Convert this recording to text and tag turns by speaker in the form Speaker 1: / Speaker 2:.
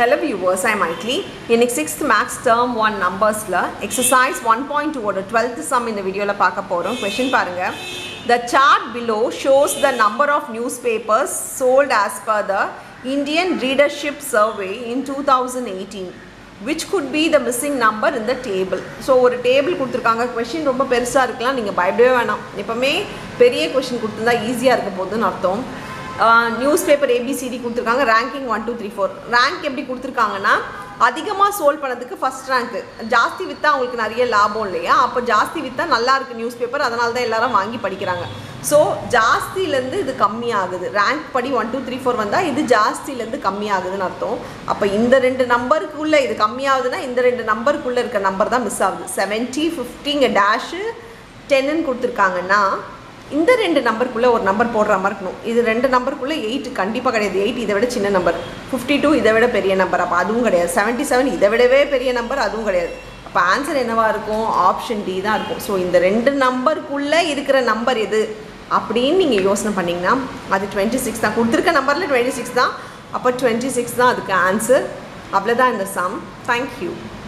Speaker 1: hello viewers I mightily இன்னைக்கு sixth maths term one நம்பர்ஸில் exercise one point டூவோட twelfth sum இந்த வீடியோவில் பார்க்க போகிறோம் கொஷின் பாருங்கள் the chart below shows the number of news papers sold as per the Indian readership survey in two thousand eighteen which could be the missing number இந்த table so ஒரு table கொடுத்துருக்காங்க question ரொம்ப பெருசாக இருக்கலாம் நீங்கள் பயப்படவே வேணாம் எப்போவுமே பெரிய கொஷின் கொடுத்துருந்தா ஈஸியாக இருக்க போகுதுன்னு அர்த்தம் நியூஸ் பேப்பர் ஏபிசிடி கொடுத்துருக்காங்க ranking one two three four rank எப்படி கொடுத்துருக்காங்கன்னா அதிகமாக சோல் பண்ணதுக்கு ஃபஸ்ட் ரேங்க்கு ஜாஸ்தி விற்றா அவங்களுக்கு நிறைய லாபம் இல்லையா அப்போ ஜாஸ்தி விற்றா நல்லா இருக்குது நியூஸ் பேப்பர் அதனால தான் எல்லாரும் வாங்கி படிக்கிறாங்க ஸோ ஜாஸ்தியிலேருந்து இது கம்மியாகுது ரேங்க் படி ஒன் டூ த்ரீ ஃபோர் வந்தால் இது ஜாஸ்தியிலேருந்து கம்மியாகுதுன்னு அர்த்தம் அப்போ இந்த ரெண்டு நம்பருக்குள்ளே இது கம்மியாகுதுன்னா இந்த ரெண்டு நம்பருக்குள்ளே இருக்க நம்பர் தான் மிஸ் ஆகுது செவன்ட்டி ஃபிஃப்டிங்க டேஷு டென்னுன்னு கொடுத்துருக்காங்கன்னா இந்த ரெண்டு நம்பருக்குள்ளே ஒரு நம்பர் போடுற மாதிரி இருக்கணும் இது ரெண்டு நம்பருக்குள்ளே எயிட் கண்டிப்பாக கிடையாது எயிட் இதை விட சின்ன நம்பர் ஃபிஃப்டி டூ இதை விட பெரிய நம்பர் அப்போ அதுவும் கிடையாது செவன்ட்டி செவன் இதை விடவே பெரிய நம்பர் அதுவும் கிடையாது அப்போ ஆன்சர் என்னவாக இருக்கும் ஆப்ஷன் டி தான் இருக்கும் ஸோ இந்த ரெண்டு நம்பருக்குள்ளே இருக்கிற நம்பர் எது அப்படின்னு நீங்கள் யோசனை பண்ணிங்கன்னா அது டுவெண்ட்டி சிக்ஸ் தான் கொடுத்துருக்க நம்பரில் டுவெண்ட்டி சிக்ஸ் தான் அப்போ டுவெண்ட்டி சிக்ஸ் தான் அதுக்கு ஆன்சர் அவ்வளோதான் இந்த சம் தேங்க்யூ